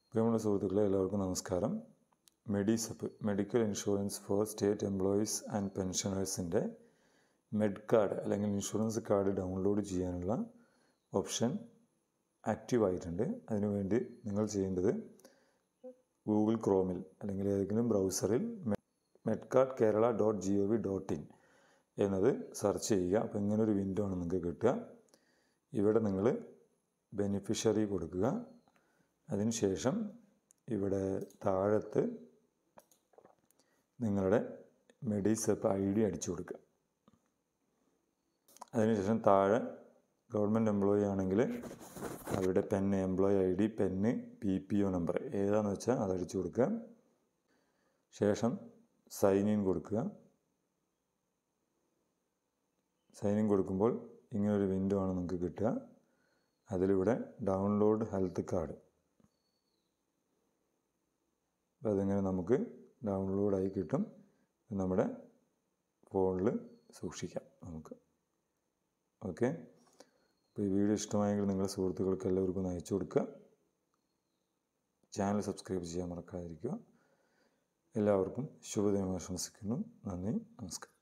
പ്രിയമുള്ള സുഹൃത്തുക്കളെ എല്ലാവർക്കും നമസ്കാരം Medisep medical insurance for state employees and പെൻഷനേഴ്സിൻ്റെ മെഡ് കാർഡ് അല്ലെങ്കിൽ ഇൻഷുറൻസ് കാർഡ് ഡൗൺലോഡ് ചെയ്യാനുള്ള ഓപ്ഷൻ ആക്റ്റീവ് ആയിട്ടുണ്ട് അതിനുവേണ്ടി നിങ്ങൾ ചെയ്യേണ്ടത് ഗൂഗിൾ ക്രോമിൽ അല്ലെങ്കിൽ ഏതെങ്കിലും ബ്രൗസറിൽ med card Kerala dot G O V dot in എന്നത് സെർച്ച് ചെയ്യുക അപ്പോൾ ഇങ്ങനൊരു വിൻഡോ ആണ് നിങ്ങൾക്ക് കിട്ടുക ഇവിടെ നിങ്ങൾ ബെനിഫിഷ്യറി കൊടുക്കുക അതിനുശേഷം ഇവിടെ താഴത്ത് നിങ്ങളുടെ മെഡിസെപ്പ് ഐ ഡി അടിച്ചു കൊടുക്കുക അതിനുശേഷം താഴെ ഗവൺമെൻറ് എംപ്ലോയി ആണെങ്കിൽ അവരുടെ pen employee I D pen P P O number ഏതാണെന്ന് വെച്ചാൽ അത് അടിച്ചു കൊടുക്കുക ശേഷം സൈൻ ഇൻ കൊടുക്കുക സൈൻ ഇൻ കൊടുക്കുമ്പോൾ ഇങ്ങനൊരു വിൻഡോ ആണ് നിങ്ങൾക്ക് കിട്ടുക അതിലിവിടെ ഡൗൺലോഡ് ഹെൽത്ത് കാർഡ് അപ്പോൾ അതിങ്ങനെ നമുക്ക് ഡൗൺലോഡായി കിട്ടും നമ്മുടെ ഫോണിൽ സൂക്ഷിക്കാം നമുക്ക് ഓക്കെ അപ്പോൾ ഈ വീഡിയോ ഇഷ്ടമായെങ്കിൽ നിങ്ങളുടെ സുഹൃത്തുക്കൾക്ക് എല്ലാവർക്കും ഒന്ന് അയച്ചു കൊടുക്കുക ചാനൽ സബ്സ്ക്രൈബ് ചെയ്യാൻ മറക്കാതിരിക്കുക എല്ലാവർക്കും ശുഭദിനം ആശംസിക്കുന്നു നന്ദി നമസ്കാരം